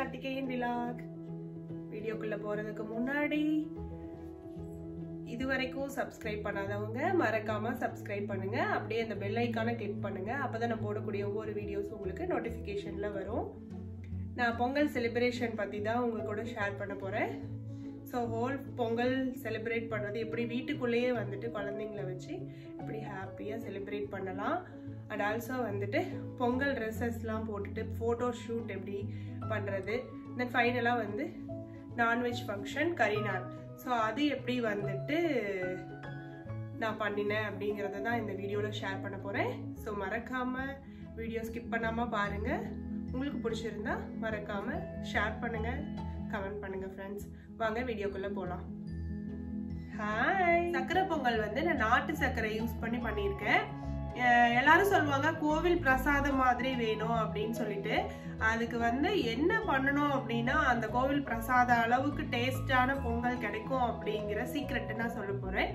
Karthikeyan vlog வீடியோக்குள்ள போறதுக்கு முன்னாடி இது வரைக்கும் சப்ஸ்கிரைப் பண்ணாதவங்க மறக்காம சப்ஸ்கிரைப் பண்ணுங்க அப்படியே அந்த பெல் ஐக்கானை கிளிக் பண்ணுங்க அப்பதான் நான் போடக்கூடிய ஒவ்வொரு வீடியோஸ் உங்களுக்கு நோட்டிஃபிகேஷன்ல வரும் நான் பொங்கல் செலிப்ரேஷன் பத்தி தான் உங்க கூட ஷேர் பண்ண போறேன் ஸோ ஹோல் பொங்கல் செலிப்ரேட் பண்ணுறது எப்படி வீட்டுக்குள்ளேயே வந்துட்டு குழந்தைங்கள வச்சு எப்படி ஹாப்பியாக செலிப்ரேட் பண்ணலாம் அண்ட் ஆல்சோ வந்துட்டு பொங்கல் ட்ரெஸ்ஸஸ்லாம் போட்டுட்டு ஃபோட்டோ ஷூட் எப்படி பண்ணுறது தென் ஃபைனலாக வந்து நான்வெஜ் ஃபங்க்ஷன் கரிநாள் ஸோ அது எப்படி வந்துட்டு நான் பண்ணினேன் அப்படிங்கிறத தான் இந்த வீடியோவில் ஷேர் பண்ண போகிறேன் ஸோ மறக்காமல் வீடியோ ஸ்கிப் பண்ணாமல் பாருங்கள் உங்களுக்கு பிடிச்சிருந்தா மறக்காமல் ஷேர் பண்ணுங்கள் கமெண்ட் பண்ணுங்கள் ஃப்ரெண்ட்ஸ் வாங்க வீடியோக்குள்ளே போகலாம் ஹாய் சக்கரை பொங்கல் வந்து நான் நாட்டு சர்க்கரை யூஸ் பண்ணி பண்ணியிருக்கேன் அஹ் எல்லாரும் சொல்லுவாங்க கோவில் பிரசாதம் மாதிரி வேணும் அப்படின்னு சொல்லிட்டு அதுக்கு வந்து என்ன பண்ணணும் அப்படின்னா அந்த கோவில் பிரசாத அளவுக்கு டேஸ்டான பொங்கல் கிடைக்கும் அப்படிங்கிற சீக்ரெட் நான் சொல்ல போறேன்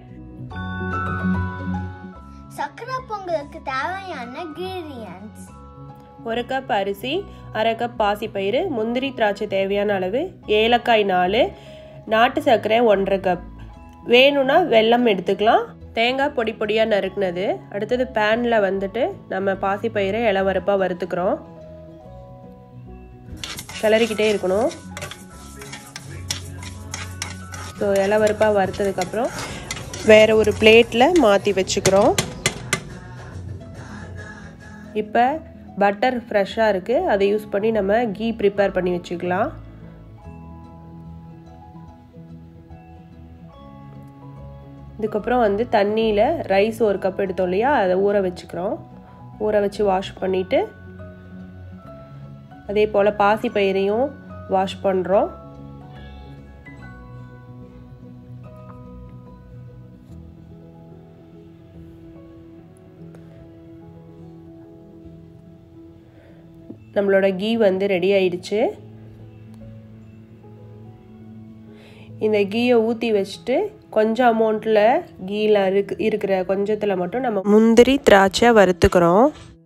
சக்கரை பொங்கலுக்கு தேவையான ingredients ஒரு கப் அரிசி அரை கப் பாசிப்பயிறு முந்திரி திராட்சை தேவையான அளவு ஏலக்காய் நாலு நாட்டு சர்க்கரை ஒன்றரை கப் வேணும்னா வெல்லம் எடுத்துக்கலாம் தேங்காய் பொடி பொடியாக நறுக்குனது அடுத்தது பேனில் வந்துட்டு நம்ம பாசிப்பயிரை இளவரப்பாக வறுத்துக்கிறோம் கிளறிக்கிட்டே இருக்கணும் ஸோ இளவரப்பாக வறுத்ததுக்கப்புறம் வேறு ஒரு பிளேட்டில் மாற்றி வச்சுக்கிறோம் இப்போ பட்டர் ஃப்ரெஷ்ஷாக இருக்குது அதை யூஸ் பண்ணி நம்ம கீ ப்ரிப்பேர் பண்ணி வச்சுக்கலாம் இதுக்கப்புறம் வந்து தண்ணியில் ரைஸ் ஒரு கப் எடுத்தோம் இல்லையா அதை ஊற வச்சுக்கிறோம் ஊற வச்சு வாஷ் பண்ணிவிட்டு அதே போல் பாசி பயிரையும் வாஷ் பண்ணுறோம் நம்மளோட கீ வந்து ரெடி ஆயிடுச்சு இந்த கீயை ஊற்றி வச்சுட்டு கொஞ்சம் அமௌண்ட்டில் கீயில் இருக்கு இருக்கிற கொஞ்சத்தில் மட்டும் நம்ம முந்திரி திராட்சை வறுத்துக்கிறோம்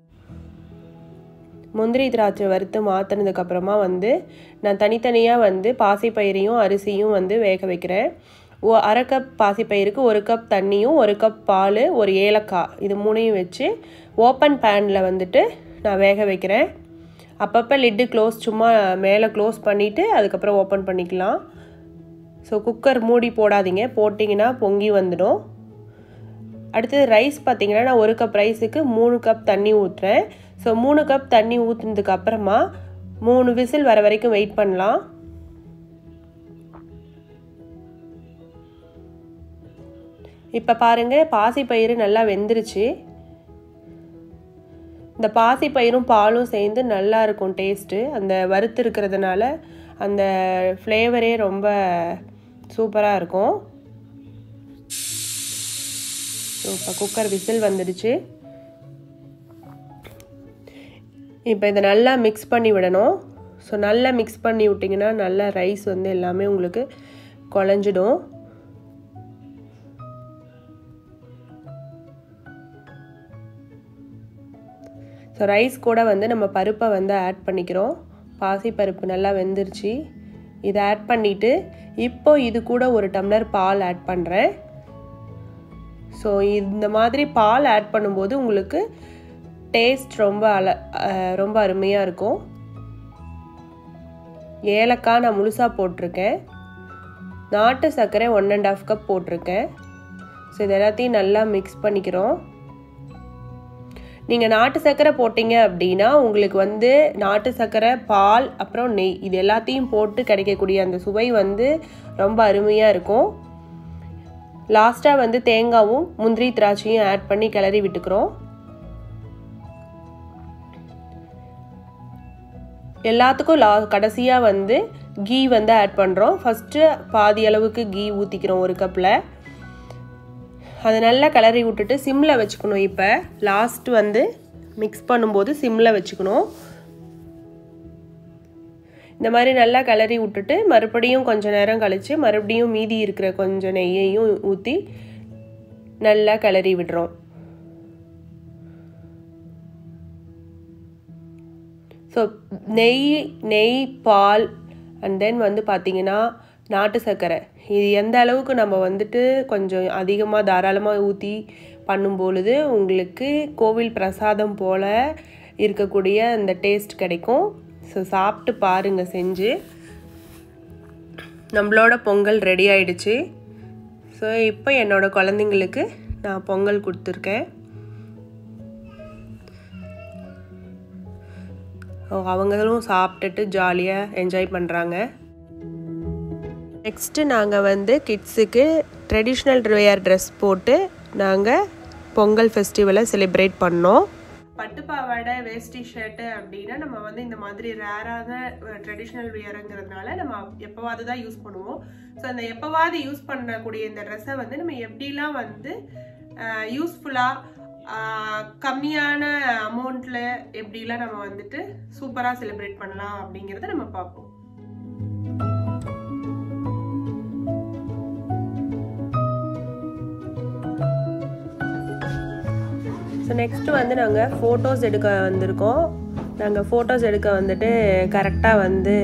முந்திரி திராட்சை வறுத்து மாற்றினதுக்கப்புறமா வந்து நான் தனித்தனியாக வந்து பாசிப்பயிரையும் அரிசியும் வந்து வேக வைக்கிறேன் ஓ அரை கப் பாசிப்பயிருக்கு ஒரு கப் தண்ணியும் ஒரு கப் பால் ஒரு ஏலக்காய் இது மூணையும் வச்சு ஓப்பன் பேனில் வந்துட்டு நான் வேக வைக்கிறேன் அப்பப்போ லிட்டு க்ளோஸ் சும்மா மேலே க்ளோஸ் பண்ணிவிட்டு அதுக்கப்புறம் ஓப்பன் பண்ணிக்கலாம் ஸோ குக்கர் மூடி போடாதீங்க போட்டிங்கன்னா பொங்கி வந்துடும் அடுத்தது ரைஸ் பார்த்தீங்கன்னா நான் ஒரு கப் ரைஸுக்கு மூணு கப் தண்ணி ஊற்றுறேன் ஸோ மூணு கப் தண்ணி ஊற்றுனதுக்கு அப்புறமா மூணு விசில் வர வரைக்கும் வெயிட் பண்ணலாம் இப்போ பாருங்கள் பாசிப்பயிறு நல்லா வெந்துருச்சு இந்த பாசிப்பயிரும் பாலும் சேர்ந்து நல்லா இருக்கும் டேஸ்ட்டு அந்த வறுத்து இருக்கிறதுனால அந்த ஃப்ளேவரே ரொம்ப சூப்பராக இருக்கும் ஸோ இப்போ குக்கர் விசில் வந்துடுச்சு இப்போ இதை நல்லா மிக்ஸ் பண்ணி விடணும் ஸோ நல்லா மிக்ஸ் பண்ணி விட்டிங்கன்னா நல்லா ரைஸ் வந்து எல்லாமே உங்களுக்கு குழஞ்சிடும் ஸோ ரைஸ் கூட வந்து நம்ம பருப்பை வந்து ஆட் பண்ணிக்கிறோம் பாசி பருப்பு நல்லா வெந்துருச்சு இதை ஆட் பண்ணிவிட்டு இப்போ இது கூட ஒரு டம்ளர் பால் ஆட் பண்ணுறேன் ஸோ இந்த மாதிரி பால் ஆட் பண்ணும்போது உங்களுக்கு டேஸ்ட் ரொம்ப அல ரொம்ப அருமையாக இருக்கும் ஏலக்காய் நான் முழுசாக போட்டிருக்கேன் நாட்டு சர்க்கரை ஒன் அண்ட் ஆஃப் கப் போட்டிருக்கேன் ஸோ இது எல்லாத்தையும் நல்லா மிக்ஸ் பண்ணிக்கிறோம் நீங்கள் நாட்டு சர்க்கரை போட்டிங்க அப்படின்னா உங்களுக்கு வந்து நாட்டு சர்க்கரை பால் அப்புறம் நெய் இது எல்லாத்தையும் போட்டு கிடைக்கக்கூடிய அந்த சுவை வந்து ரொம்ப அருமையாக இருக்கும் லாஸ்ட்டாக வந்து தேங்காவும் முந்திரி திராட்சையும் ஆட் பண்ணி கிளறி விட்டுக்கிறோம் எல்லாத்துக்கும் லா கடைசியாக வந்து கீ வந்து ஆட் பண்ணுறோம் ஃபஸ்ட்டு பாதி அளவுக்கு கீ ஊற்றிக்கிறோம் ஒரு கப்பில் அதை நல்லா கிளறி விட்டுட்டு சிம்மில் வச்சுக்கணும் இப்போ லாஸ்ட் வந்து மிக்ஸ் பண்ணும்போது சிம்மில் வச்சுக்கணும் இந்த மாதிரி நல்லா கிளறி விட்டுட்டு மறுபடியும் கொஞ்சம் நேரம் கழித்து மறுபடியும் மீதி இருக்கிற கொஞ்சம் நெய்யையும் ஊற்றி நல்லா கிளறி விடுறோம் ஸோ நெய் நெய் பால் அண்ட் தென் வந்து பார்த்திங்கன்னா நாட்டு சர்க்கரை இது எந்த அளவுக்கு நம்ம வந்துட்டு கொஞ்சம் அதிகமாக தாராளமாக ஊற்றி பண்ணும் பொழுது உங்களுக்கு கோவில் பிரசாதம் போல் இருக்கக்கூடிய அந்த டேஸ்ட் கிடைக்கும் ஸோ சாப்பிட்டு பாருங்கள் செஞ்சு நம்மளோட பொங்கல் ரெடி ஆயிடுச்சு ஸோ இப்போ என்னோட குழந்தைங்களுக்கு நான் பொங்கல் கொடுத்துருக்கேன் அவங்களும் சாப்பிட்டுட்டு ஜாலியாக என்ஜாய் பண்ணுறாங்க நெக்ஸ்ட்டு நாங்கள் வந்து கிட்ஸுக்கு ட்ரெடிஷ்னல் வேர் ட்ரெஸ் போட்டு நாங்கள் பொங்கல் ஃபெஸ்டிவலை செலிப்ரேட் பண்ணோம் பட்டு பாவாடை வேஷ்டி ஷர்ட்டு அப்படின்னா நம்ம வந்து இந்த மாதிரி ரேரான ட்ரெடிஷ்னல் வியருங்கிறதுனால நம்ம எப்போவாது தான் யூஸ் பண்ணுவோம் ஸோ அந்த எப்போவாது யூஸ் பண்ணக்கூடிய இந்த ட்ரெஸ்ஸை வந்து நம்ம எப்படிலாம் வந்து யூஸ்ஃபுல்லாக கம்மியான அமௌண்ட்டில் எப்படிலாம் நம்ம வந்துட்டு சூப்பராக செலிப்ரேட் பண்ணலாம் அப்படிங்கிறத நம்ம பார்ப்போம் ஸோ நெக்ஸ்ட்டு வந்து நாங்கள் ஃபோட்டோஸ் எடுக்க வந்திருக்கோம் நாங்கள் ஃபோட்டோஸ் எடுக்க வந்துட்டு கரெக்டாக வந்து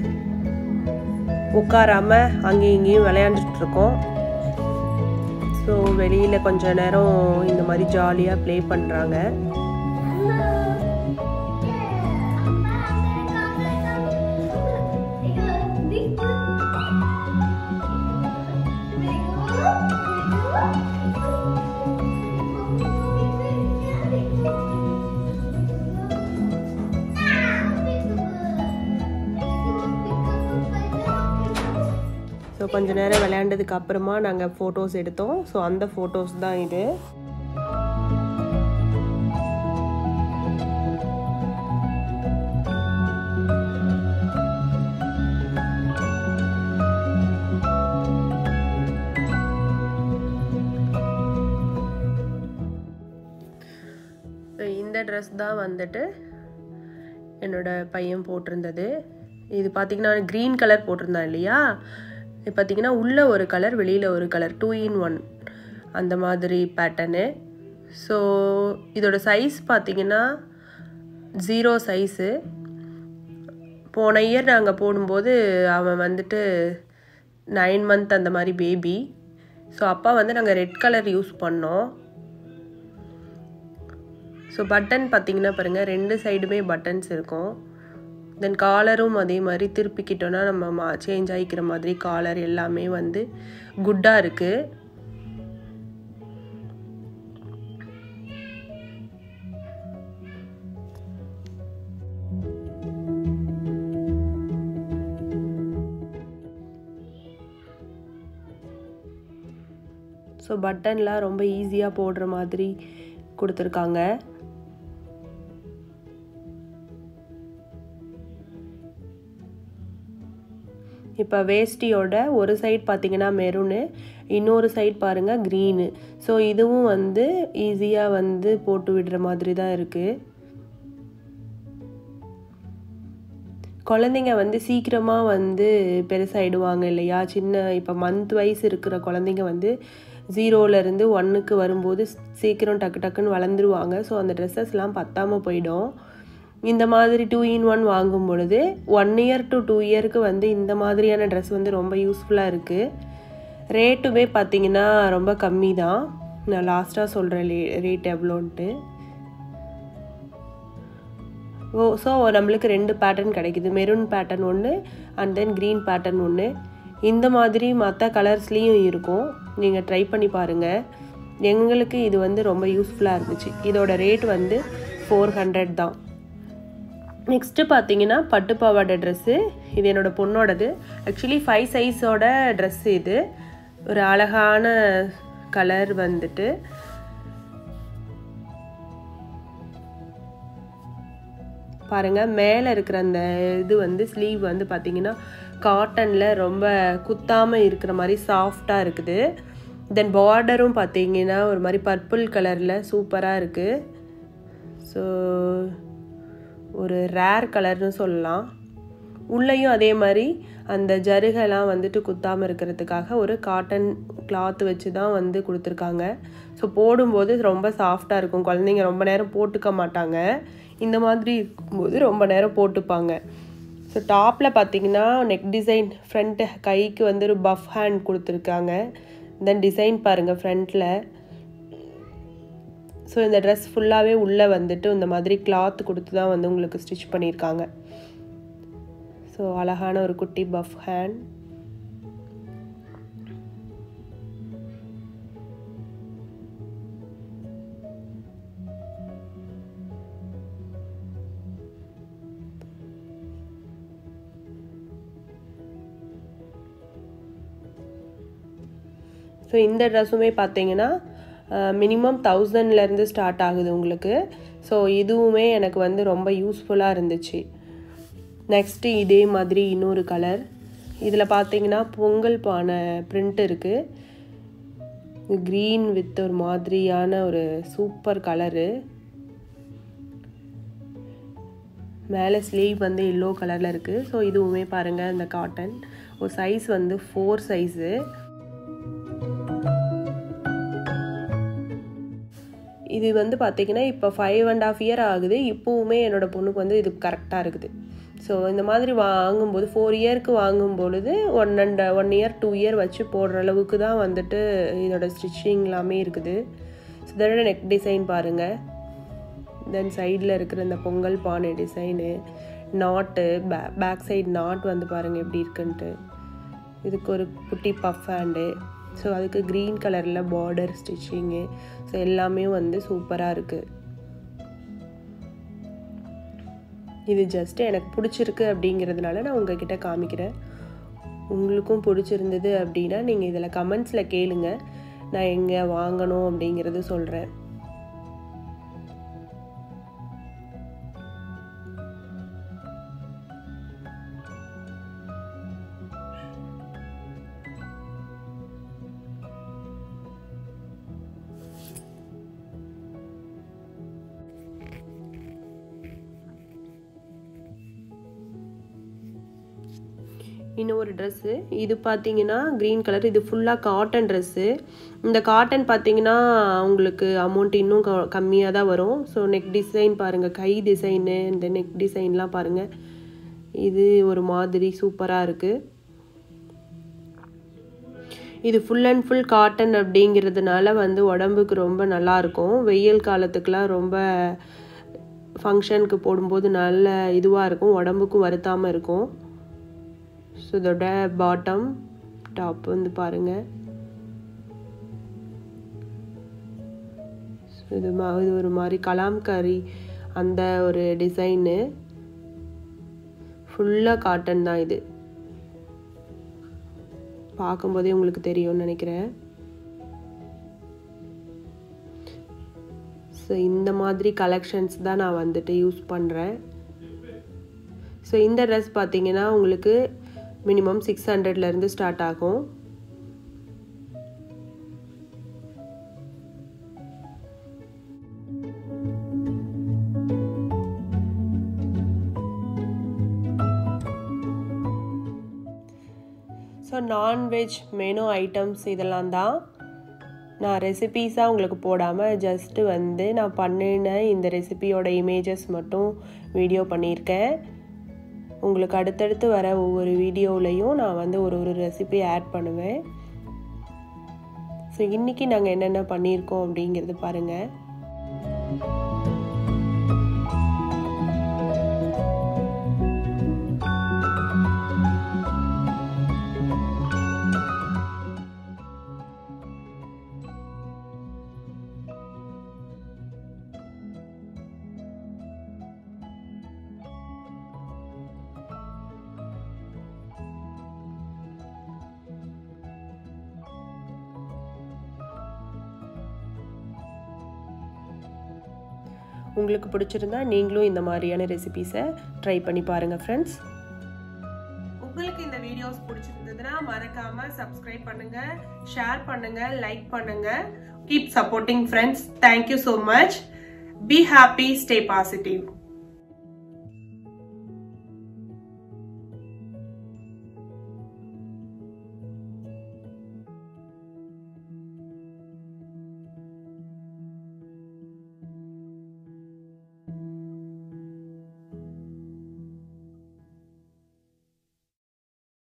உட்காராம அங்கேயும் இங்கேயும் விளையாண்டுட்ருக்கோம் ஸோ வெளியில் கொஞ்ச நேரம் இந்த மாதிரி ஜாலியாக ப்ளே பண்ணுறாங்க ஸோ கொஞ்ச நேரம் விளையாண்டதுக்கு அப்புறமா நாங்கள் ஃபோட்டோஸ் எடுத்தோம் ஸோ அந்த ஃபோட்டோஸ் தான் இது ஸோ இந்த ட்ரெஸ் தான் வந்துட்டு என்னோட பையன் போட்டிருந்தது இது பார்த்திங்கன்னா க்ரீன் கலர் போட்டிருந்தான் இல்லையா இது பார்த்திங்கன்னா உள்ளே ஒரு கலர் வெளியில் ஒரு கலர் டூ இன் ஒன் அந்த மாதிரி பேட்டர்னு ஸோ இதோட சைஸ் பார்த்திங்கன்னா ஜீரோ சைஸு போன இயர் நாங்கள் போடும்போது அவன் வந்துட்டு நைன் மந்த் அந்த மாதிரி பேபி ஸோ அப்பா வந்து நாங்கள் ரெட் கலர் யூஸ் பண்ணோம் ஸோ பட்டன் பார்த்தீங்கன்னா பாருங்கள் ரெண்டு சைடுமே பட்டன்ஸ் இருக்கும் தென் காலரும் அதே மாதிரி திருப்பிக்கிட்டோன்னா நம்ம மா சேஞ்ச் ஆகிக்கிற மாதிரி காலர் எல்லாமே வந்து குட்டாக இருக்குது ஸோ பட்டன்லாம் ரொம்ப ஈஸியாக போடுற மாதிரி கொடுத்துருக்காங்க இப்போ வேஷ்டியோட ஒரு சைட் பார்த்தீங்கன்னா மெரூனு இன்னொரு சைட் பாருங்கள் க்ரீனு ஸோ இதுவும் வந்து ஈஸியாக வந்து போட்டு விடுற மாதிரி தான் இருக்குது குழந்தைங்க வந்து சீக்கிரமாக வந்து பெருசாகிடுவாங்க இல்லையா சின்ன இப்போ மந்த் வைஸ் இருக்கிற குழந்தைங்க வந்து ஜீரோலேருந்து ஒன்றுக்கு வரும்போது சீக்கிரம் டக்கு டக்குன்னு வளர்ந்துருவாங்க ஸோ அந்த ட்ரெஸ்ஸஸ்லாம் பத்தாமல் போயிடும் இந்த மாதிரி டூ இன் ஒன் வாங்கும் பொழுது ஒன் இயர் டு டூ இயருக்கு வந்து இந்த மாதிரியான ட்ரெஸ் வந்து ரொம்ப யூஸ்ஃபுல்லாக இருக்குது ரேட்டுமே பார்த்திங்கன்னா ரொம்ப கம்மி தான் நான் லாஸ்ட்டாக சொல்கிறேன் ரேட் எவ்வளோன்ட்டு ஓ ஸோ நம்மளுக்கு ரெண்டு பேட்டர்ன் கிடைக்குது மெரூன் பேட்டர்ன் ஒன்று அண்ட் தென் க்ரீன் பேட்டர்ன் ஒன்று இந்த மாதிரி மற்ற கலர்ஸ்லேயும் இருக்கும் நீங்கள் ட்ரை பண்ணி பாருங்கள் எங்களுக்கு இது வந்து ரொம்ப யூஸ்ஃபுல்லாக இருந்துச்சு இதோட ரேட் வந்து ஃபோர் ஹண்ட்ரட் தான் நெக்ஸ்ட்டு பார்த்தீங்கன்னா பட்டு பாவாடை ட்ரெஸ்ஸு இது என்னோடய பொண்ணோடது ஆக்சுவலி ஃபைவ் சைஸோட ட்ரெஸ் இது ஒரு அழகான கலர் வந்துட்டு பாருங்கள் மேலே இருக்கிற அந்த இது வந்து ஸ்லீவ் வந்து பார்த்திங்கன்னா காட்டனில் ரொம்ப குத்தாமல் இருக்கிற மாதிரி சாஃப்டாக இருக்குது தென் பார்டரும் பார்த்தீங்கன்னா ஒரு மாதிரி பர்பிள் கலரில் சூப்பராக இருக்குது ஸோ ஒரு ரேர் கலர்னு சொல்லலாம் உள்ளேயும் அதே மாதிரி அந்த ஜருகெல்லாம் வந்துட்டு குத்தாமல் இருக்கிறதுக்காக ஒரு காட்டன் கிளாத் வச்சு தான் வந்து கொடுத்துருக்காங்க ஸோ போடும்போது ரொம்ப சாஃப்டாக இருக்கும் குழந்தைங்க ரொம்ப நேரம் போட்டுக்க மாட்டாங்க இந்த மாதிரி இருக்கும்போது ரொம்ப நேரம் போட்டுப்பாங்க ஸோ டாப்பில் பார்த்தீங்கன்னா நெக் டிசைன் ஃப்ரண்ட் கைக்கு வந்து ஒரு பஃப் ஹேண்ட் கொடுத்துருக்காங்க தென் டிசைன் பாருங்கள் ஃப்ரண்ட்டில் ஸோ இந்த ட்ரெஸ் ஃபுல்லாகவே உள்ளே வந்துட்டு இந்த மாதிரி கிளாத் கொடுத்து தான் வந்து உங்களுக்கு ஸ்டிச் பண்ணியிருக்காங்க ஸோ அழகான ஒரு குட்டி பஃப் ஹேண்ட் ஸோ இந்த ட்ரெஸ்ஸுமே பார்த்தீங்கன்னா மினிமம் தௌசண்ட்லேருந்து ஸ்டார்ட் ஆகுது உங்களுக்கு ஸோ இதுவுமே எனக்கு வந்து ரொம்ப யூஸ்ஃபுல்லாக இருந்துச்சு நெக்ஸ்ட்டு இதே மாதிரி இன்னொரு கலர் இதில் பார்த்தீங்கன்னா பொங்கல் பானை பிரிண்ட் இருக்குது க்ரீன் வித் ஒரு மாதிரியான ஒரு சூப்பர் கலரு மேலே ஸ்லீவ் வந்து எல்லோ கலரில் இருக்குது ஸோ இதுவுமே பாருங்கள் இந்த காட்டன் ஒரு சைஸ் வந்து ஃபோர் சைஸு இது வந்து பார்த்திங்கன்னா இப்போ ஃபைவ் அண்ட் ஆஃப் இயர் ஆகுது இப்போவுமே என்னோடய பொண்ணுக்கு வந்து இது கரெக்டாக இருக்குது ஸோ இந்த மாதிரி வாங்கும்போது ஃபோர் இயருக்கு வாங்கும் பொழுது one and one year two year வச்சு போடுற அளவுக்கு தான் வந்துட்டு இதோட ஸ்டிச்சிங் எல்லாமே இருக்குது ஸோ இதோட நெக் டிசைன் பாருங்கள் தென் சைடில் இருக்கிற இந்த பொங்கல் பானை டிசைனு நாட்டு பே பேக் சைடு நாட் வந்து பாருங்கள் எப்படி இருக்குன்ட்டு இதுக்கு ஒரு குட்டி பஃப் ஹேண்டு ஸோ அதுக்கு க்ரீன் கலரில் பார்டர் ஸ்டிச்சிங்கு ஸோ எல்லாமே வந்து சூப்பராக இருக்குது இது ஜஸ்ட்டு எனக்கு பிடிச்சிருக்கு அப்படிங்கிறதுனால நான் உங்ககிட்ட காமிக்கிறேன் உங்களுக்கும் பிடிச்சிருந்தது அப்படின்னா நீங்கள் இதில் கமெண்ட்ஸில் கேளுங்க நான் எங்கே வாங்கணும் அப்படிங்கிறது சொல்கிறேன் இன்னும் ஒரு ட்ரெஸ்ஸு இது பார்த்தீங்கன்னா க்ரீன் கலர் இது ஃபுல்லாக காட்டன் ட்ரெஸ்ஸு இந்த காட்டன் பார்த்தீங்கன்னா உங்களுக்கு அமௌண்ட் இன்னும் க கம்மியாக தான் வரும் ஸோ நெக் டிசைன் பாருங்கள் கை டிசைனு இந்த நெக் டிசைன்லாம் பாருங்கள் இது ஒரு மாதிரி சூப்பராக இருக்குது இது ஃபுல் அண்ட் ஃபுல் காட்டன் அப்படிங்கிறதுனால வந்து உடம்புக்கு ரொம்ப நல்லாயிருக்கும் வெயில் காலத்துக்கெலாம் ரொம்ப ஃபங்க்ஷனுக்கு போடும்போது நல்ல இதுவாக இருக்கும் உடம்புக்கும் வருத்தாமல் இருக்கும் ஸோ இதோட பாட்டம் டாப் வந்து பாருங்கள் இது மா இது ஒரு மாதிரி கலாம்காரி அந்த ஒரு டிசைனு ஃபுல்லாக காட்டன் தான் இது பார்க்கும்போதே உங்களுக்கு தெரியும்னு நினைக்கிறேன் ஸோ இந்த மாதிரி கலெக்ஷன்ஸ் தான் நான் வந்துட்டு யூஸ் பண்ணுறேன் ஸோ இந்த ட்ரெஸ் பார்த்தீங்கன்னா உங்களுக்கு மினிமம் சிக்ஸ் ஹண்ட்ரட்லேருந்து ஸ்டார்ட் ஆகும் ஸோ நான்வெஜ் மெனு ஐட்டம்ஸ் இதெல்லாம் தான் நான் ரெசிபீஸாக உங்களுக்கு போடாமல் ஜஸ்ட்டு வந்து நான் பண்ணின இந்த ரெசிபியோட இமேஜஸ் மட்டும் வீடியோ பண்ணியிருக்கேன் உங்களுக்கு அடுத்தடுத்து வர ஒவ்வொரு வீடியோவிலையும் நான் வந்து ஒரு ஒரு ரெசிபி ஆட் பண்ணுவேன் ஸோ இன்றைக்கி நாங்கள் என்னென்ன பண்ணியிருக்கோம் அப்படிங்கிறது பாருங்கள் உங்களுக்கு பிடிச்சிருந்தா நீங்களும் இந்த மாதிரியான ரெசிபீஸை ட்ரை பண்ணி பாருங்கள் ஃப்ரெண்ட்ஸ் உங்களுக்கு இந்த வீடியோஸ் பிடிச்சிருந்ததுன்னா மறக்காம சப்ஸ்கிரைப் பண்ணுங்க ஷேர் பண்ணுங்க லைக் பண்ணுங்க keep supporting friends thank you so much be happy stay positive